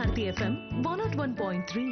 Bharati FM one nought one point three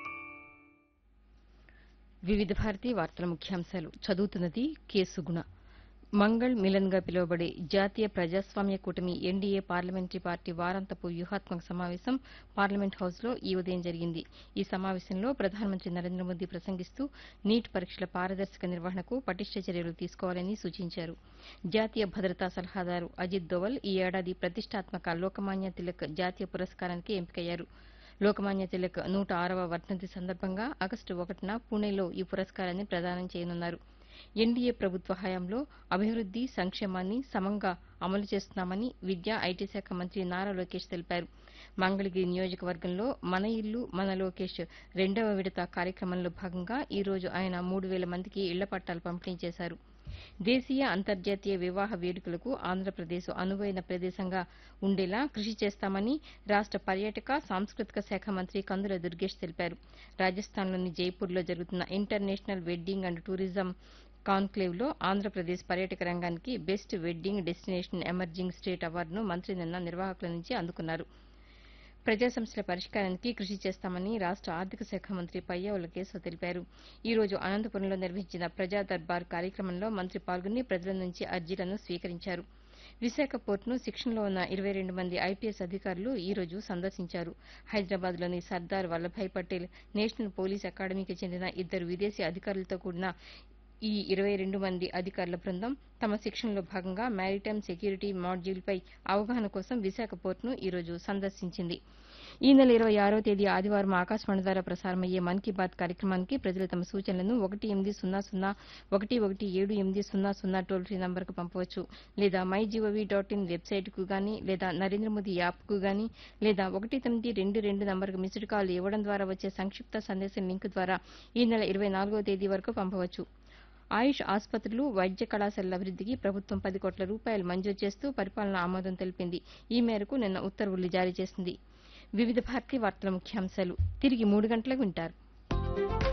Vividh Bharati వార్తల ముఖ్యాంశాలు చదువుతున్నది కేసు గుణ మంగళ్ మిలన్ గా పిలువబడే జాతీయ ప్రజాస్వామ్య కూటమి ఎన్డీఏ పార్లమెంటరీ పార్టీ వారాంతపు వ్యూహాత్మక సమావేశం పార్లమెంట్ హౌస్ లో ఈ ఉదయం జరిగింది ఈ సమావేశంలో ప్రధానమంత్రి నరేంద్ర మోదీ ప్రసంగిస్తూ నీట్ పరీక్షల పారదర్శక నిర్వహణకు పటిష్ట చర్యలు తీసుకోవాలని సూచించారు జాతీయ భద్రతా సలహాదారు అజిత్ దోవల్ ఈ ఏడాది ప్రతిష్టాత్మక లోకమాన్య తిలక్ జాతీయ పురస్కారానికి ఎంపికయ్యారు లోకమాన్య తిలక్ నూట ఆరవ వర్ధంతి సందర్భంగా ఆగస్టు ఒకటిన పూణేలో ఈ పురస్కారాన్ని ప్రదానం చేయనున్నారు ఎన్డీఏ ప్రభుత్వ హయాంలో అభివృద్ది సంక్షేమాన్ని సమంగా అమలు చేస్తున్నామని విద్యా ఐటీ శాఖ మంత్రి నారా లోకేష్ తెలిపారు మంగళగిరి నియోజకవర్గంలో మన ఇల్లు మన లోకేష్ రెండవ విడత కార్యక్రమంలో భాగంగా ఈ రోజు ఆయన మూడు వేల మందికి ఇళ్ల పట్టాలు పంపిణీ చేశారు దేశీయ అంతర్జాతీయ వివాహ వేడుకలకు ఆంధ్రప్రదేశ్ అనువైన ప్రదేశంగా ఉండేలా కృషి చేస్తామని రాష్ట పర్యాటక సాంస్కృతిక శాఖ మంత్రి కందుల దుర్గేష్ తెలిపారు రాజస్థాన్లోని జైపూర్లో జరుగుతున్న international wedding and tourism conclave లో ఆంధ్రప్రదేశ్ పర్యాటక రంగానికి best wedding destination emerging state అవార్డును మంత్రి నిన్న నిర్వాహకుల నుంచి అందుకున్నారు ప్రజా సమస్యల పరిష్కారానికి కృషి చేస్తామని రాష్ట ఆర్థిక శాఖ మంత్రి పయ్యావుల కేశవ్ తెలిపారు ఈ రోజు అనంతపురంలో నిర్వహించిన ప్రజా దర్బార్ కార్యక్రమంలో మంత్రి పాల్గొని ప్రజల నుంచి అర్జీలను స్వీకరించారు విశాఖ పోర్టును శిక్షణలో ఉన్న ఇరవై రెండు మంది ఐపీఎస్ అధికారులు ఈ రోజు సందర్శించారు హైదరాబాద్లోని సర్దార్ వల్లభాయ్ పటేల్ నేషనల్ పోలీస్ అకాడమీకి చెందిన ఇద్దరు విదేశీ అధికారులతో కూడిన ఈ ఇరవై రెండు మంది అధికారుల బృందం తమ శిక్షణలో భాగంగా మారిటైమ్ సెక్యూరిటీ మాడ్యూల్పై అవగాహన కోసం విశాఖ పోర్టును ఈ రోజు సందర్శించింది ఈ నెల ఇరవై ఆరో తేదీ ఆదివారం ఆకాశవాణి ద్వారా ప్రసారమయ్యే మన్ కీ బాత్ కార్యక్రమానికి ప్రజలు తమ సూచనలను ఒకటి ఎనిమిది సున్నా సున్నా ఒకటి ఒకటి ఏడు ఎనిమిది సున్నా సున్నా టోల్ ఫ్రీ నంబర్కు పంపవచ్చు లేదా మై జీఓవీ డాట్ ఇన్ వెబ్సైట్కు గానీ లేదా నరేంద్ర మోదీ యాప్కు గానీ లేదా ఒకటి తొమ్మిది రెండు రెండు నంబర్కు మిస్డ్ కాల్ ఇవ్వడం ద్వారా వచ్చే సంక్షిప్త సందేశం లింక్ ద్వారా ఈ నెల ఇరవై నాలుగో తేదీ వరకు పంపవచ్చు ఆయుష్ ఆసుపత్రులు వైద్య కళాశాలల అభివృద్దికి ప్రభుత్వం పది కోట్ల రూపాయలు మంజూరు చేస్తూ పరిపాలన ఆమోదం తెలిపింది ఈ మేరకు నిన్న ఉత్తర్వులు జారీ చేసింది వివిధ భారతీయ వార్తల ముఖ్యాంశాలు తిరిగి మూడు గంటలకు వింటారు